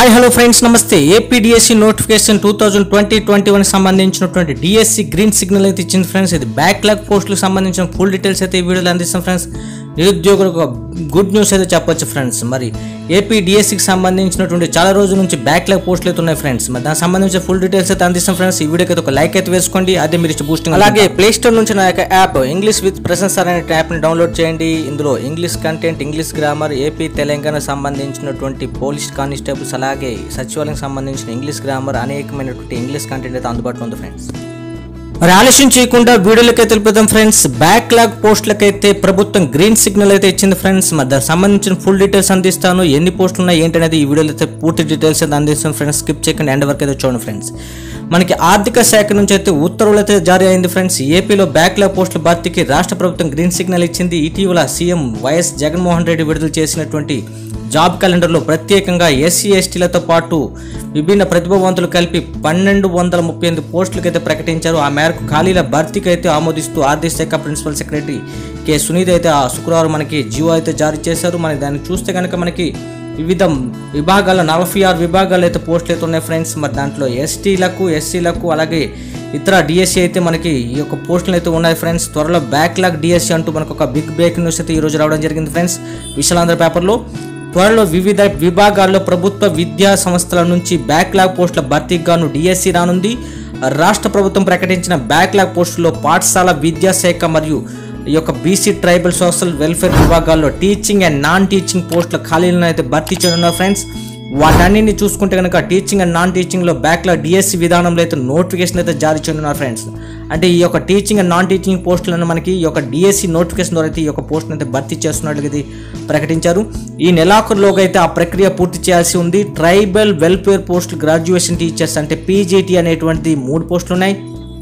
hi hello friends నమస్తే APDSC notification two thousand twenty twenty one సంబంధించినటువంటి DSC green signal అయితే ఇచ్చింది friends ఇది బ్యాక్లాగ్ పోస్టులకు సంబంధించిన ఫుల్ డీటెయిల్స్ అయితే ఈ వీడియోలో అందిస్తాం ఫ్రెండ్స్ నిరుద్యోగులకు గుడ్ న్యూస్ అయితే చెప్పొచ్చు ఫ్రెండ్స్ మరి ఏపీ డిఎస్సికి సంబంధించినటువంటి చాలా రోజుల నుంచి బ్యాక్లాగ్ పోస్టులు అయితే ఉన్నాయి ఫ్రెండ్స్ మరి దానికి సంబంధించిన ఫుల్ డీటెయిల్స్ అయితే అందిస్తాం ఫ్రెండ్స్ ఈ వీడియోకి అయితే ఒక లైక్ అయితే వేసుకోండి అదే మీరు బూస్టింగ్ అలాగే ప్లే స్టోర్ నుంచి నా యొక్క యాప్ ఇంగ్లీష్ విత్ ప్రెసెన్స్ అనే యాప్ని డౌన్లోడ్ చేయండి ఇందులో English content English grammar AP Telangana సంబంధించినటువంటి పోలీస్ కానిస్టేబుల్స్ అలాగే సచివాలయం సంబంధించిన ఇంగ్లీష్ గ్రామర్ అనేకమైనటువంటి ఇంగ్లీష్ కంటెంట్ అయితే అందుబాటులో ఉంది ఫ్రెండ్స్ మరి ఆలస్యం చేయకుండా వీడియోలకి అయితే తెలిపిద్దాం ఫ్రెండ్స్ బ్యాక్లాగ్ పోస్టులకైతే ప్రభుత్వం గ్రీన్ సిగ్నల్ అయితే ఇచ్చింది ఫ్రెండ్స్ మరి దానికి సంబంధించిన ఫుల్ డీటెయిల్స్ అందిస్తాను ఎన్ని పోస్టులు ఉన్నాయి ఏంటనేది ఈ వీడియోలో అయితే పూర్తి డీటెయిల్స్ అయితే అందిస్తాను ఫ్రెండ్స్ స్కిప్ చేయకుండా ఎండ్ వరకు అయితే చూడండి ఫ్రెండ్స్ మనకి ఆర్థిక శాఖ నుంచి అయితే ఉత్తర్వులు అయితే జారీ అయింది ఫ్రెండ్స్ ఏపీలో బ్యాక్లాగ్ పోస్టుల భర్తీకి రాష్ట్ర ప్రభుత్వం గ్రీన్ సిగ్నల్ ఇచ్చింది ఇటీవల సీఎం వైఎస్ జగన్మోహన్ రెడ్డి విడుదల చేసినటువంటి జాబ్ క్యాలెండర్లో ప్రత్యేకంగా ఎస్సీ ఎస్టీలతో పాటు విభిన్న ప్రతిభావంతులు కలిపి పన్నెండు వందల ముప్పై ఎనిమిది పోస్టులకు అయితే ప్రకటించారు ఆ మేరకు ఖాళీల భర్తీకి అయితే ఆమోదిస్తూ ఆర్థిక శాఖ ప్రిన్సిపల్ సెక్రటరీ కె సునీత్ అయితే ఆ శుక్రవారం మనకి జియో అయితే జారీ చేశారు మనకి దాన్ని చూస్తే కనుక మనకి వివిధ విభాగాల్లో నలభై ఆరు విభాగాలు అయితే పోస్టులు అయితే ఉన్నాయి ఫ్రెండ్స్ మరి దాంట్లో ఎస్టీలకు ఎస్సీలకు అలాగే ఇతర డిఎస్సీ అయితే మనకి ఈ యొక్క పోస్టులు అయితే ఉన్నాయి ఫ్రెండ్స్ త్వరలో బ్యాక్లాగ్ డిఎస్సీ అంటూ మనకు ఒక బిగ్ బ్రేకింగ్ న్యూస్ అయితే ఈ రోజు రావడం జరిగింది ఫ్రెండ్స్ విశాలాంధ్ర పేపర్లో త్వరలో వివిధ విభాగాల్లో ప్రభుత్వ విద్యా సంస్థల నుంచి బ్యాక్లాగ్ పోస్టుల భర్తీకి గాను డిఎస్సి రానుంది రాష్ట్ర ప్రభుత్వం ప్రకటించిన బ్యాక్లాగ్ పోస్టుల్లో పాఠశాల విద్యాశాఖ మరియు ఈ యొక్క బీసీ ట్రైబల్ సోషల్ వెల్ఫేర్ విభాగాల్లో టీచింగ్ అండ్ నాన్ టీచింగ్ పోస్టుల ఖాళీలను అయితే భర్తీ చేయనున్నారు ఫ్రెండ్స్ వాటన్నింటిని చూసుకుంటే కనుక టీచింగ్ అండ్ నాన్ టీచింగ్లో బ్యాక్లాగ్ డిఎస్సి విధానంలో అయితే నోటిఫికేషన్ అయితే జారీ చేయనున్నారు ఫ్రెండ్స్ అంటే ఈ యొక్క టీచింగ్ అండ్ నాన్ టీచింగ్ పోస్టులను మనకి ఈ యొక్క డిఎస్సి నోటిఫికేషన్ ద్వారా అయితే ఈ యొక్క పోస్టును అయితే భర్తీ చేస్తున్నట్లుగా ఇది ప్రకటించారు ఈ నెలాఖరులోగా అయితే ఆ ప్రక్రియ పూర్తి చేయాల్సి ఉంది ట్రైబల్ వెల్ఫేర్ పోస్టులు గ్రాడ్యుయేషన్ టీచర్స్ అంటే పీజీటీ అనేటువంటి మూడు పోస్టులు ఉన్నాయి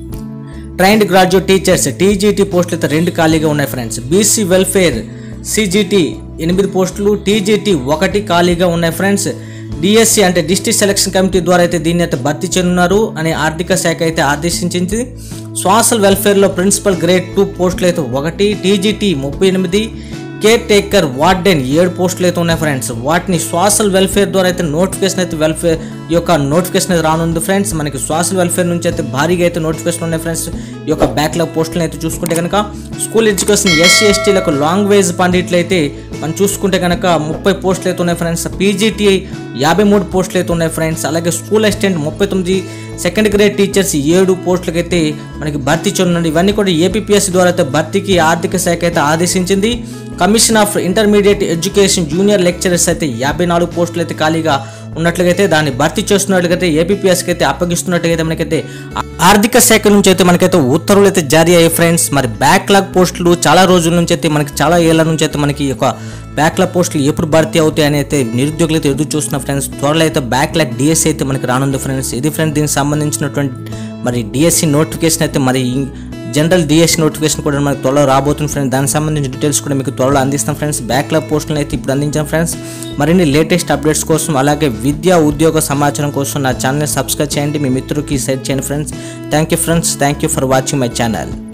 ట్రైన్డ్ గ్రాడ్యుయేట్ టీచర్స్ టీజీటీ పోస్టులు అయితే రెండు ఖాళీగా ఉన్నాయి ఫ్రెండ్స్ బీసీ వెల్ఫేర్ సిజిటి ఎనిమిది పోస్టులు టీజీటీ ఒకటి ఖాళీగా ఉన్నాయి ఫ్రెండ్స్ డిఎస్సి అంటే డిస్ట్రిక్ట్ సెలక్షన్ కమిటీ ద్వారా అయితే దీన్ని అయితే భర్తీ చేయనున్నారు అని ఆర్థిక శాఖ అయితే ఆదేశించింది సోషల్ వెల్ఫేర్లో ప్రిన్సిపల్ గ్రేడ్ టూ పోస్టులు అయితే ఒకటి టీజీటీ ముప్పై ఎనిమిది కేర్ టేకర్ వార్డెన్ ఏడు పోస్టులు అయితే ఉన్నాయి ఫ్రెండ్స్ వాటిని సోషల్ వెల్ఫేర్ ద్వారా అయితే నోటిఫికేషన్ అయితే వెల్ఫేర్ ఈ యొక్క నోటిఫికేషన్ అయితే రానుంది ఫ్రెండ్స్ మనకి సోషల్ వెల్ఫేర్ నుంచి అయితే భారీగా అయితే నోటిఫికేషన్ ఉన్నాయి ఫ్రెండ్స్ ఈ యొక్క బ్యాక్లాగ్ పోస్టులను అయితే చూసుకుంటే కనుక స్కూల్ ఎడ్యుకేషన్ ఎస్సీ ఎస్టీలకు లాంగ్వేజ్ పండిట్లు అయితే మనం చూసుకుంటే కనుక ముప్పై పోస్టులు అయితే ఉన్నాయి ఫ్రెండ్స్ పీజీటీ యాభై మూడు పోస్టులు అయితే ఉన్నాయి ఫ్రెండ్స్ అలాగే స్కూల్ అసిస్టెంట్ ముప్పై తొమ్మిది సెకండ్ గ్రేడ్ టీచర్స్ ఏడు పోస్టులకు అయితే మనకి భర్తీ చేయనున్నాడు ఇవన్నీ కూడా ఏపీఎస్సీ ద్వారా అయితే భర్తీకి ఆర్థిక శాఖ అయితే ఆదేశించింది commission of intermediate education junior lecturers అయితే యాభై నాలుగు పోస్టులు అయితే ఖాళీగా ఉన్నట్లుగైతే దాన్ని భర్తీ చేస్తున్నట్లుగైతే ఏపీఎస్కి అయితే అప్పగిస్తున్నట్టుగైతే మనకైతే ఆర్థిక శాఖ నుంచి అయితే మనకైతే ఉత్తర్వులు అయితే జారీ అయ్యాయి ఫ్రెండ్స్ మరి బ్యాక్లాగ్ పోస్టులు చాలా రోజుల నుంచి అయితే మనకి చాలా ఏళ్ల నుంచి అయితే మనకి ఈ యొక్క బ్యాక్లాగ్ పోస్టులు ఎప్పుడు భర్తీ అవుతాయి అని అయితే నిరుద్యోగులు అయితే ఎదురు చూస్తున్న ఫ్రెండ్స్ త్వరలో అయితే బ్యాక్లాగ్ డిఎస్సీ అయితే మనకి రానుంది ఫ్రెండ్స్ ఇది ఫ్రెండ్స్ దీనికి సంబంధించినటువంటి మరి డిఎస్సి నోటిఫికేషన్ అయితే మరి జనరల్ డిఎస్సి నోటిఫికేషన్ కూడా మనకు త్వరలో రాబోతుంది ఫ్రెండ్స్ దానికి సంబంధించిన డీటెయిల్స్ కూడా మీకు త్వరలో అందిస్తాం ఫ్రెండ్స్ బ్యాక్లాగ్ పోస్టులను అయితే ఇప్పుడు అందించాం ఫ్రెండ్స్ మరిన్ని లేటెస్ట్ అప్డేట్స్ కోసం అలాగే విద్యా ఉద్యోగ సమాచారం కోసం నా ఛానల్ సబ్స్క్రైబ్ చేయండి మీ మిత్రులకి షేర్ చేయండి friends thank you friends thank you for watching my channel